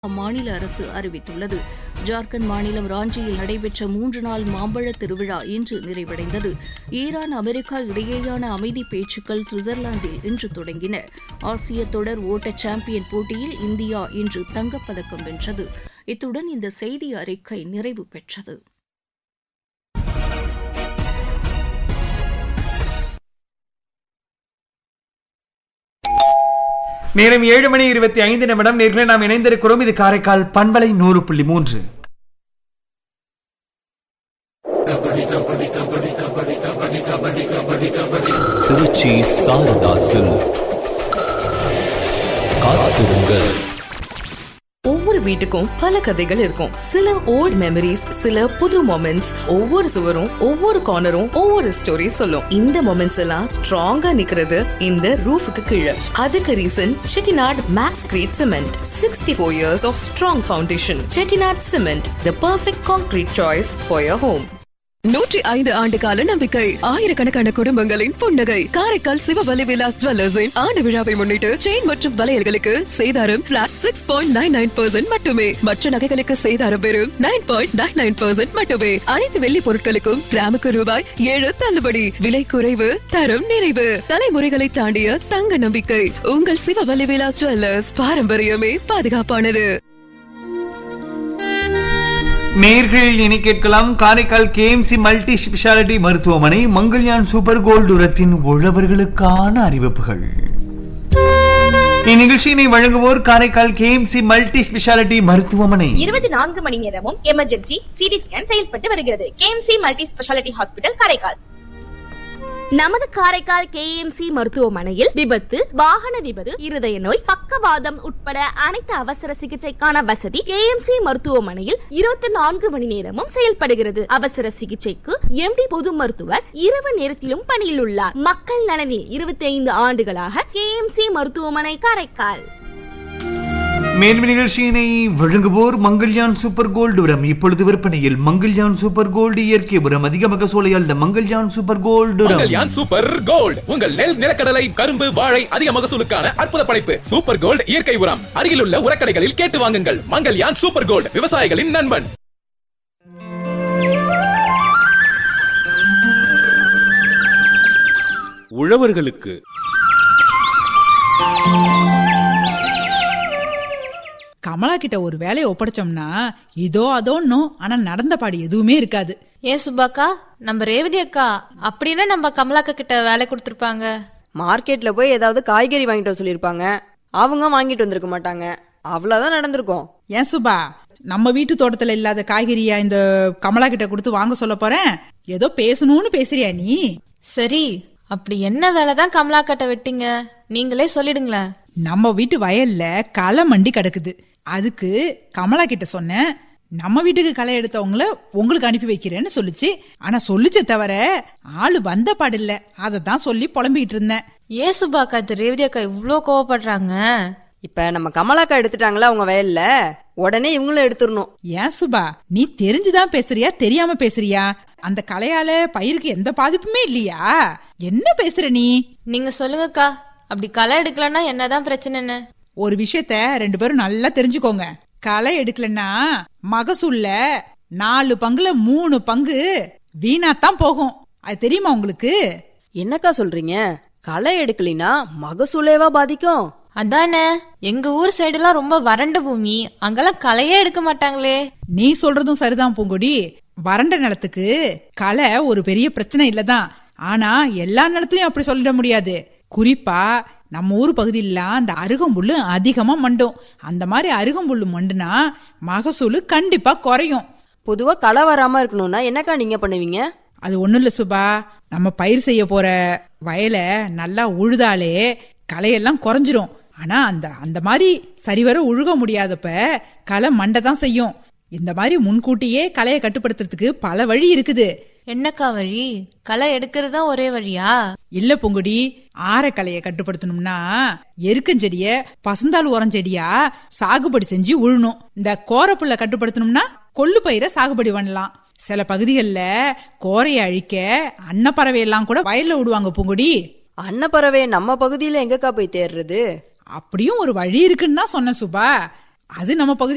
அம்மாநில அரசு அறிவித்துள்ளது ஜார்க்கண்ட் மாநிலம் ராஞ்சியில் நடைபெற்ற மூன்று நாள் மாம்பழ திருவிழா இன்று நிறைவடைந்தது ஈரான் அமெரிக்கா இடையேயான அமைதி பேச்சுக்கள் சுவிட்சர்லாந்தில் இன்று தொடங்கின ஆசிய தொடர் ஓட்ட சாம்பியன் போட்டியில் இந்தியா இன்று தங்கப்பதக்கம் வென்றது இத்துடன் இந்த செய்தி அறிக்கை நிறைவு பெற்றது நேரம் ஏழு மணி இருபத்தி ஐந்து நிமிடம் நேர்களை நாம் இணைந்திருக்கிறோம் இது காரைக்கால் பண்பலை நூறு புள்ளி மூன்று திருச்சி சாரதாசில் காத்திருங்கள் ஒவ்வொரு வீட்டுக்கும் பல கதைகள் இருக்கும் சில ஓல்ட் மெமரிஸ் சில புது மொமெண்ட்ஸ் ஒவ்வொரு சுவரும் ஒவ்வொரு கார்னரும் ஒவ்வொரு ஸ்டோரி சொல்லும் இந்த மொமெண்ட்ஸ் எல்லாம் ஸ்ட்ராங்கா நிக்கிறது இந்த ரூஃபுக்கு கீழே அதுக்கு reason Chettinad max grade cement sixty four years of strong foundation Chettinad cement the perfect concrete choice for your home நூற்றி ஐந்து ஆண்டு கால நம்பிக்கை ஆயிரக்கணக்கான குடும்பங்களின் புன்னகை காரைக்கால் சிவவலி விலாஸ் ஜுவல்லர்ஸின் ஆண்டு விழாவை முன்னிட்டு செயின் மற்றும் வளையல்களுக்கு சேதாரம் flat six point nine nine percent மட்டுமே மற்ற நகைகளுக்கு சேதாரம் வெறும் nine point nine nine percent மட்டுமே அனைத்து வெள்ளி பொருட்களுக்கும் கிராமுக்கு ரூபாய் ஏழு தள்ளுபடி விலை குறைவு தரம் நிறைவு தலைமுறைகளை தாண்டிய தங்க நம்பிக்கை உங்கள் சிவவலி விலாஸ் ஜுவல்லர்ஸ் பாரம்பரியமே பாதுகாப்பானது நேர்கள் இனி கேட்கலாம் காரைக்கால் கேஎம்சி மல்டி ஸ்பெஷாலிட்டி மருத்துவமனை மங்கள்யான் சூப்பர் கோல்டு உரத்தின் உழவர்களுக்கான அறிவிப்புகள் இந்நிகழ்ச்சியினை வழங்குவோர் காரைக்கால் கேஎம்சி மல்டி ஸ்பெஷாலிட்டி மருத்துவமனை இருபத்தி நான்கு மணி நேரமும் எமர்ஜென்சி சிடி ஸ்கேன் செயல்பட்டு வருகிறது KMC multi speciality hospital Karaikal நமது காரைக்கால் கேஎம்சி மருத்துவமனையில் விபத்து வாகன விபத்து இருதய நோய் பக்கவாதம் உட்பட அனைத்து அவசர சிகிச்சைக்கான வசதி கேஎம்சி மருத்துவமனையில் இருபத்தி நான்கு மணி நேரமும் செயல்படுகிறது அவசர சிகிச்சைக்கு எம்டி பொது மருத்துவர் இரவு நேரத்திலும் பணியில் உள்ளார் மக்கள் நலனில் இருபத்தி ஐந்து ஆண்டுகளாக கேஎம்சி மருத்துவமனை காரைக்கால் மேலும் நிகழ்ச்சியினை வழங்குவோர் மங்கள்யான் சூப்பர் கோல்டு உரம் இப்பொழுது விற்பனையில் மங்கள்யான் சூப்பர் கோல்டு இயற்கை உரம் அதிக மகசூலை அல்ல மங்கள்யான் சூப்பர் கோல்டு உரம் மங்கல்யான் சூப்பர் கோல்ட் உங்கள் நெல் நிலக்கடலை கரும்பு வாழை அதிக மகசூலுக்கான அற்புத படைப்பு சூப்பர் கோல்ட் இயற்கை உரம் அருகிலுள்ள உரக்கடைகளில் கேட்டு வாங்குங்கள் மங்கல்யான் சூப்பர் கோல்ட் விவசாயிகளின் நண்பன் உழவர்களுக்கு கமலா கிட்ட ஒரு வேலையை ஒப்படைச்சோம்னா இதோ அதோன்னும் ஆனா நடந்த பாடு எதுவுமே இருக்காது ஏன் சுபாக்கா நம்ம ரேவதி அக்கா அப்படின்னா நம்ம கமலாக்கா கிட்ட வேலை கொடுத்துருப்பாங்க மார்க்கெட்ல போய் ஏதாவது காய்கறி வாங்கிட்டு வர சொல்லிருப்பாங்க அவங்க வாங்கிட்டு வந்திருக்க மாட்டாங்க அவ்வளவுதான் நடந்திருக்கும் ஏன் சுபா நம்ம வீட்டு தோட்டத்துல இல்லாத காய்கறியா இந்த கமலா கிட்ட கொடுத்து வாங்க சொல்ல போறேன் ஏதோ பேசணும்னு பேசுறியா நீ சரி அப்படி என்ன வேலை தான் கமலாக்காட்ட விட்டீங்க நீங்களே சொல்லிடுங்களேன் நம்ம வீட்டு வயல்ல களை மண்டி கிடக்குது அதுக்கு கமலா கிட்ட சொன்னேன் நம்ம வீட்டுக்கு களை எடுத்தவங்கள உங்களுக்கு அனுப்பி வைக்கிறேன்னு சொல்லுச்சு ஆனா சொல்லுச்சே தவிர ஆளு வந்த பாடு இல்ல அதை தான் சொல்லி புலம்பிக்கிட்டு இருந்தேன் ஏன் சுபாக்கா இது ரேவதி அக்கா இவ்ளோ கோவப்படுறாங்க இப்ப நம்ம கமலாக்கா எடுத்துட்டாங்களா அவங்க வயல்ல உடனே இவங்களும் எடுத்துடணும் ஏன் சுபா நீ தெரிஞ்சுதான் பேசுறியா தெரியாம பேசுறியா அந்த கலையால பயிருக்கு எந்த பாதிப்புமே இல்லையா என்ன பேசுற நீ நீங்க சொல்லுங்கக்கா அப்படி களை எடுக்கலன்னா என்னதான் பிரச்சனைன்னு ஒரு விஷயத்த ரெண்டு பேரும் நல்லா தெரிஞ்சுக்கோங்க களை எடுக்கலன்னா மகசூல்ல நாலு பங்குல மூணு பங்கு வீணாத்தான் போகும் அது தெரியுமா உங்களுக்கு என்னக்கா சொல்றீங்க களை எடுக்கலினா மகசூலேவா பாதிக்கும் அதானே எங்க ஊர் சைடுலாம் ரொம்ப வறண்ட பூமி அங்கெல்லாம் களையே எடுக்க மாட்டாங்களே நீ சொல்றதும் சரிதான் பூங்கொடி வறண்ட நிலத்துக்கு களை ஒரு பெரிய பிரச்சனை இல்லதான் ஆனா எல்லா நிலத்துலயும் அப்படி சொல்லிட முடியாது குறிப்பா நம்ம ஊர் பகுதியிலாம் அந்த அருகம்புல்லு அதிகமா மண்டும் அந்த மாதிரி அருகம்புல்லு மண்டுனா மகசூல் கண்டிப்பா குறையும் பொதுவா களை வராம இருக்கணும்னா என்னக்கா நீங்க பண்ணுவீங்க அது ஒண்ணும் இல்ல சுபா நம்ம பயிர் செய்ய போற வயலை நல்லா உழுதாலே களையெல்லாம் குறைஞ்சிரும் ஆனா அந்த அந்த மாதிரி சரிவர உழுக முடியாதப்ப களை மண்டை தான் செய்யும் இந்த மாதிரி முன்கூட்டியே களையை கட்டுப்படுத்துறதுக்கு பல வழி இருக்குது என்னக்கா வழி களை எடுக்கிறது தான் ஒரே வழியா இல்ல பொங்குடி ஆரக்கலைய கட்டுப்படுத்தணும்னா எருக்கஞ்செடிய பசந்தாள் உரம் செடியா சாகுபடி செஞ்சு உழணும் இந்த கோரப்புள்ள கட்டுப்படுத்தணும்னா கொள்ளு பயிரை சாகுபடி பண்ணலாம் சில பகுதிகளில் கோரையை அழிக்க அன்னப்பறவை எல்லாம் கூட வயல்ல விடுவாங்க பூங்குடி அன்னப்பறவை நம்ம பகுதியில எங்கக்கா போய் தேடுறது அப்படியும் ஒரு வழி இருக்குன்னு தான் சொன்னேன் சுபா அது நம்ம பகுதி